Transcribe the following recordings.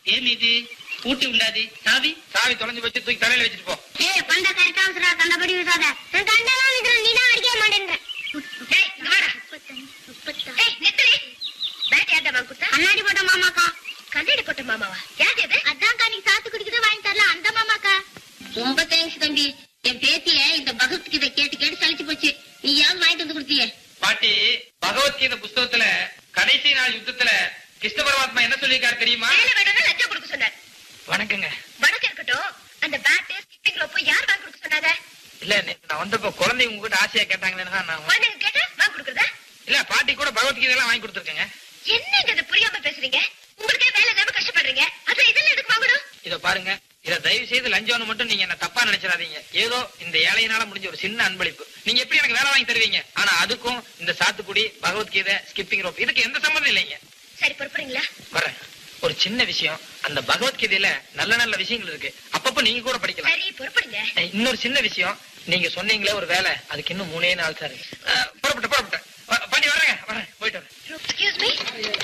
ఏమిది పూటి ఉండాది సావి சாவி தொலைஞ்சு வச்சு தூக்கி தலையில வச்சுட்டு போ ஏய் பண்ட கரெக்டா அவசரா கண்டபடி விசாத நான் கண்டலாம் விசாத நீ தான் அடிக்க மாட்டேன்ற டேய் இங்க வாடா டேய் நித்துறி பேட் யார்டா வாங்கி கொடுத்தா கண்ணாடி போட்ட மாமாக்கா கண்ணாடி போட்ட மாமாவா யார் அது அதான் நீ சாத்து குடிக்கிறது வாங்கி தரல அந்த மாமாக்கா ரொம்ப தேங்க்ஸ் தம்பி என் பேத்திய இந்த பகவத்கீதை கேட்டு கேட்டு சலிச்சு போச்சு நீ யாவது வாங்கிட்டு வந்து கொடுத்தியே பாட்டி பகவத்கீதை புஸ்தகத்துல கடைசி நாள் யுத்தத்துல கிருஷ்ண பரமாத்மா என்ன சொல்லியிருக்காரு தெரியுமா வேலை வேணும்னா லஞ்சம் கொடுக்க சொன்னார் வணக்கங்க வணக்கம் இருக்கட்டும் அந்த பேட் ஸ்கிப்பிங் ரோப்பு யார் வாங்கி கொடுக்க சொன்னாங்க இல்ல நேத்து நான் வந்தப்போ குழந்தைங்க உங்ககிட்ட ஆசையா கேட்டாங்களேன்னு தான் நான் குழந்தைங்க கேட்டா வாங்கி கொடுக்குறதா இல்ல பாட்டி கூட பகவத்கீதை எல்லாம் வாங்கி கொடுத்துருக்கேங்க என்னங்க இது புரியாம பேசுறீங்க உங்களுக்கே வேலை இல்லாம கஷ்டப்படுறீங்க அதுல இதெல்லாம் எதுக்கு வாங்கணும் இத பாருங்க இத தயவு செய்து லஞ்சம்னு மட்டும் நீங்க என்ன தப்பா நினைச்சிடாதீங்க ஏதோ இந்த ஏழையினால முடிஞ்ச ஒரு சின்ன அன்பளிப்பு நீங்க எப்படி எனக்கு வேலை வாங்கி தருவீங்க ஆனா அதுக்கும் இந்த சாத்துக்குடி பகவத்கீதை ஸ்கிப்பிங் ரோப் இதுக்கு எந்த சம்மந்தம் இல்லைங்க சரி பொறுப்புறீங்களா வரேன் ஒரு சின்ன விஷயம் அந்த பகவத்கீதையில நல்ல நல்ல விஷயங்கள் இருக்கு அப்பப்ப நீங்க கூட படிக்கலாம் சரி பொறுப்புடுங்க அஹ் இன்னொரு சின்ன விஷயம் நீங்க சொன்னீங்களே ஒரு வேலை அதுக்கு இன்னும் மூணே நாள் சார் புறப்பட்டு புறப்பட்டு பண்ணி வரேங்க வரேன் போயிட்டு வரேன் எக்ஸ்கியூஸ் மீ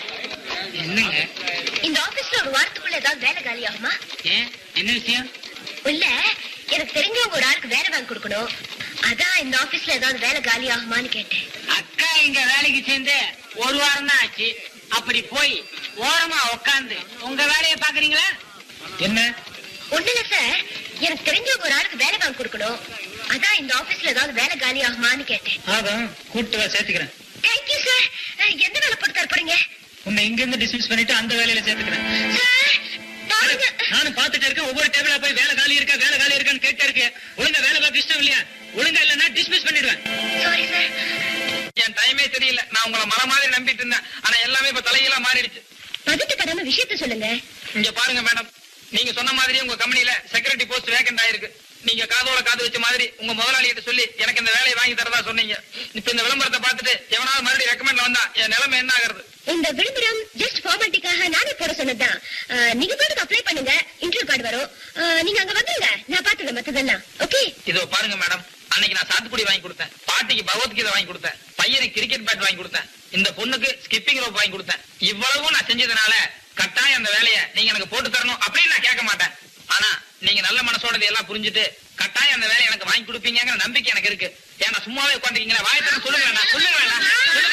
என்னங்க இந்த ஆபீஸ்ல ஒரு வாரத்துக்குள்ள ஏதாவது வேலை காலி ஆகுமா ஏன் என்ன விஷயம் இல்ல எனக்கு தெரிஞ்சவங்க ஒரு ஆளுக்கு வேலை வாங்கி கொடுக்கணும் அதான் இந்த ஆபீஸ்ல ஏதாவது வேலை காலி ஆகுமான்னு கேட்டேன் அக்கா இங்க வேலைக்கு சேர்ந்து ஒரு வாரம் தான் ஆச்சு அப்படி போய் ஓரமா உக்காந்து உங்க வேலையை பாக்குறீங்களா என்ன ஒண்ணு இல்ல சார் எனக்கு தெரிஞ்சவங்க ஒரு ஆளுக்கு வேலை வாங்கி கொடுக்கணும் அதான் இந்த ஆபீஸ்ல ஏதாவது வேலை காலி ஆகுமான்னு கேட்டேன் அதான் கூட்டு வா சேர்த்துக்கிறேன் தேங்க்யூ சார் எந்த வேலை போட்டு தர போறீங்க உன்னை இங்க இருந்து டிஸ்மிஸ் பண்ணிட்டு அந்த வேலையில சேர்த்துக்கிறேன் சார் பாருங்க நானும் பாத்துட்டு இருக்கேன் ஒவ்வொரு டேபிளா போய் வேலை காலி இருக்கா வேலை காலி இருக்கான்னு கேட்டே இருக்கேன் ஒழுங்கா வேலை பார்க்க இஷ்டம் இல்லையா ஒழுங்கா இல்லைன்னா டிஸ்மிஸ் பண்ணிடுவேன் சாரி சார் என் டைமே தெரியல நான் உங்களை மலை மாதிரி நம்பிட்டு இருந்தேன் ஆனா எல்லாமே இப்ப தலைகீழா மாறிடுச்சு பதட்டு படாம விஷயத்த சொல்லுங்க இங்க பாருங்க மேடம் நீங்க சொன்ன மாதிரி உங்க கம்பெனில செக்ரட்டரி போஸ்ட் வேகண்ட் ஆயிருக்கு நீங்க காதோட காது வச்ச மாதிரி உங்க முதலாளிகிட்ட சொல்லி எனக்கு இந்த வேலையை வாங்கி தரதா சொன்னீங்க இப்ப இந்த விளம்பரத்தை பார்த்துட்டு எவனாவது மறுபடியும் ரெக்கமெண்ட்ல வந்தா என் நிலைமை என்ன ஆகுறது இந்த விளம்பரம் ஜஸ்ட் ஃபார்மாலிட்டிக்காக நானே போட சொன்னதுதான் அஹ், நீங்க பாட்டுக்கு அப்ளை பண்ணுங்க இன்டர்வியூ கார்டு வரும் அஹ், நீங்க அங்க வந்துருங்க நான் பாத்துக்கிறேன் மத்ததெல்லாம் ஓகே இதோ பாருங்க மேடம் அன்னைக்கு நான் சாத்துக்குடி வாங்கி கொடுத்தேன் பாட்டிக்கு பகவத்கீதை வாங்கி கொடுத்தேன் பையனுக்கு கிரிக்கெட் பேட் வாங்கி கொடுத்தேன் இந்த பொண்ணுக்கு ஸ்கிப்பிங் ரோப் வாங்கி கொடுத்தேன் இவ்வளவும் நான் செஞ்சதுனால கட்டாயம் அந்த வேலையை நீங்க எனக்கு போட்டு தரணும் அப்படின்னு நான் கேட்க மாட்டேன் ஆனா நீங்க நல்ல மனசோட எல்லாம் புரிஞ்சுட்டு கட்டாயம் அந்த வேலையை எனக்கு வாங்கி கொடுப்பீங்கிற நம்பிக்கை எனக்கு இருக்கு ஏன்னா சும்மாவே உட்காந்துருக்கீங்களா வாய் தர சொல்லுங்க வேண்டாம் சொல்லுங்க வேண்டாம்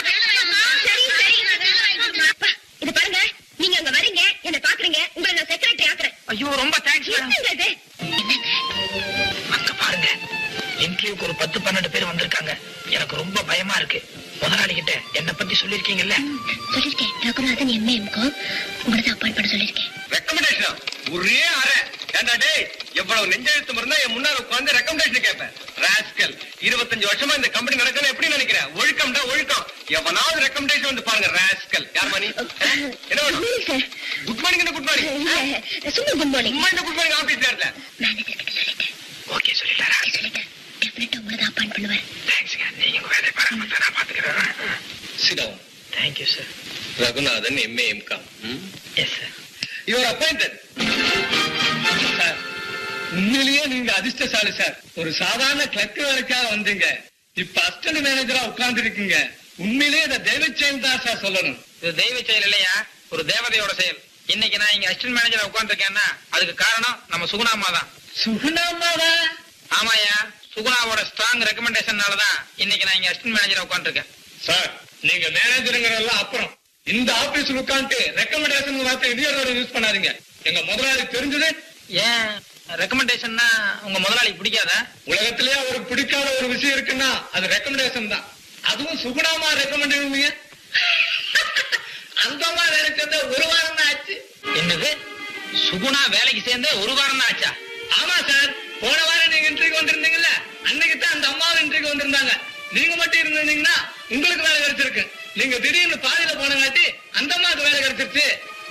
சரி சரி அப்பா, இது பாருங்க நீங்க அங்க வரீங்க என்ன பாக்குறீங்க உங்களை நான் செக்ரட்டரி ஆக்குறேன் ஐயோ ரொம்ப தேங்க்ஸ் மேடம் என்னங்க இது அங்க பாருங்க இன்டர்வியூக்கு ஒரு பத்து பன்னெண்டு பேர் வந்திருக்காங்க எனக்கு ரொம்ப பயமா இருக்கு முதலாளி கிட்ட என்ன பத்தி சொல்லிருக்கீங்கல்ல சொல்லிருக்கேன் ரகுநாதன் எம்ஏ எம்காம் உங்களை தான் அப்பாயின் பண்ண சொல்லிருக்கேன் ரெக்கமெண்டேஷன் ஒரே அரை ஏண்டா டேய் எவ்வளவு நெஞ்செழுத்தம் இருந்தா என் முன்னால உட்கார்ந்து ரெக்கமெண்டேஷன் கேட்பேன் ராஸ்கல் இருபத்தஞ்சு வருஷமா இந்த கம்பெனி நடக்கணும் எப்படி நினைக்கிறேன் ஒழுக்கம்டா ஒழுக்கம் எவனாவது ரெக்கமெண்டேஷன் வந்து பாருங்க ராஸ்கல் யார் மணி என்ன வேணும் சார் குட் மார்னிங் என்ன குட் மார்னிங் இல்ல சும்மா குட் மார்னிங் சும்மா என்ன குட் மார்னிங் ஆபீஸ் நேரத்துல மேனேஜர் கிட்ட சொல்லிட்டேன் ஓகே சொல்லிட்டாரா சொல்லிட்டேன் டெஃபினட்டா உங்களை தான் அப்பாயின் பண்ணுவார் தேங்க்ஸ்ங்க நீங்க உங்க வேலையை பாருங்க மத்த நான் பாத்துக்கிறேன் சிடம் thank you sir Raghunathan MA MCom yes sir your appointed sir உண்மையிலேயே நீங்க அதிர்ஷ்டசாலி சார் ஒரு சாதாரண கிளர்க் வேலைக்காக வந்தீங்க இப்ப அசிஸ்டன்ட் மேனேஜரா உட்கார்ந்து இருக்கீங்க உண்மையிலேயே இதை தெய்வச்செயல் தான் சார் சொல்லணும் இது தெய்வ செயல் இல்லையா ஒரு தேவதையோட செயல் இன்னைக்கு நான் இங்க அசிஸ்டன்ட் மேனேஜரா உட்கார்ந்துருக்கேன்னா அதுக்கு காரணம் நம்ம சுகுணாமா தான் சுகுணாமாவா ஆமாயா சுகுணாவோட ஸ்ட்ராங் ரெக்கமெண்டேஷன்னால தான் இன்னைக்கு நான் இங்க அசிஸ்டன்ட் மேனேஜரா உட்கார்ந்துருக்கேன் சார் நீங்க மேனேஜருங்கிறதெல்லாம் அப்புறம் இந்த ஆபீஸ்ல உட்கார்ந்து ரெக்கமெண்டேஷன் வார்த்தை இடியோட யூஸ் பண்ணாதீங்க எங்க முதலாளி தெரிஞ்சது ஏன் ரெக்கமெண்டேஷன்னா உங்க முதலாளிக்கு பிடிக்காதா உலகத்திலேயே ஒரு பிடிக்காத ஒரு விஷயம் இருக்குன்னா அது ரெக்கமெண்டேஷன் தான் அதுவும் சுகுணாமா ரெக்கமெண்ட் அந்த மாதிரி நினைச்சது ஒரு வாரம் தான் ஆச்சு என்னது சுகுணா வேலைக்கு சேர்ந்து ஒரு வாரம் தான் ஆச்சா ஆமா சார் போன வாரம் நீங்க இன்டர்வியூ வந்திருந்தீங்கல்ல அன்னைக்கு தான் அந்த அம்மாவும் இன்டர்வியூ வந்திருந்தாங்க நீங்க மட்டும் இருந்திருந்தீங்கன்னா உங்களுக்கு வேலை கிடைச்சிருக்கு நீங்க திடீர்னு பாதியில போனங்காட்டி அந்த அம்மாவுக்கு வேலை கிடைச்சிருச்சு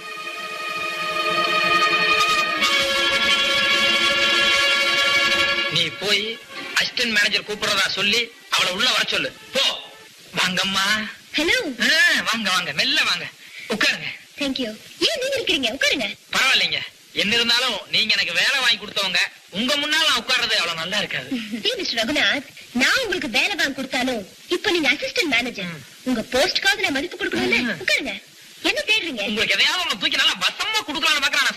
நீ போய் அசிஸ்டன்ட் மேனேஜர் கூப்பிடுறதா சொல்லி அவளை உள்ள வர சொல்லு போ வாங்கம்மா ஹலோ ஆ, வாங்க வாங்க மெல்ல வாங்க உட்காருங்க தேங்க்யூ ஏன் நீங்க இருக்கிறீங்க உட்காருங்க பரவாயில்லைங்க என்ன இருந்தாலும் நீங்க எனக்கு வேலை வாங்கி கொடுத்தவங்க உங்க முன்னால நான் உட்கார்றது அவ்வளவு நல்லா இருக்காது See, மிஸ்டர் ரகுநாத் நான் உங்களுக்கு வேலை வாங்கி கொடுத்தாலும் இப்ப நீங்க அசிஸ்டன்ட் மேனேஜர் உங்க போஸ்ட்காவது நான் மதிப்பு கொடுக்கணும்ல ம். உட்காருங்க என்ன தேடுறீங்க உங்களுக்கு எதையாவது ஒண்ணு தூக்கி நல்லா வசமா கொடுக்கலாம்னு பாக்குறேன்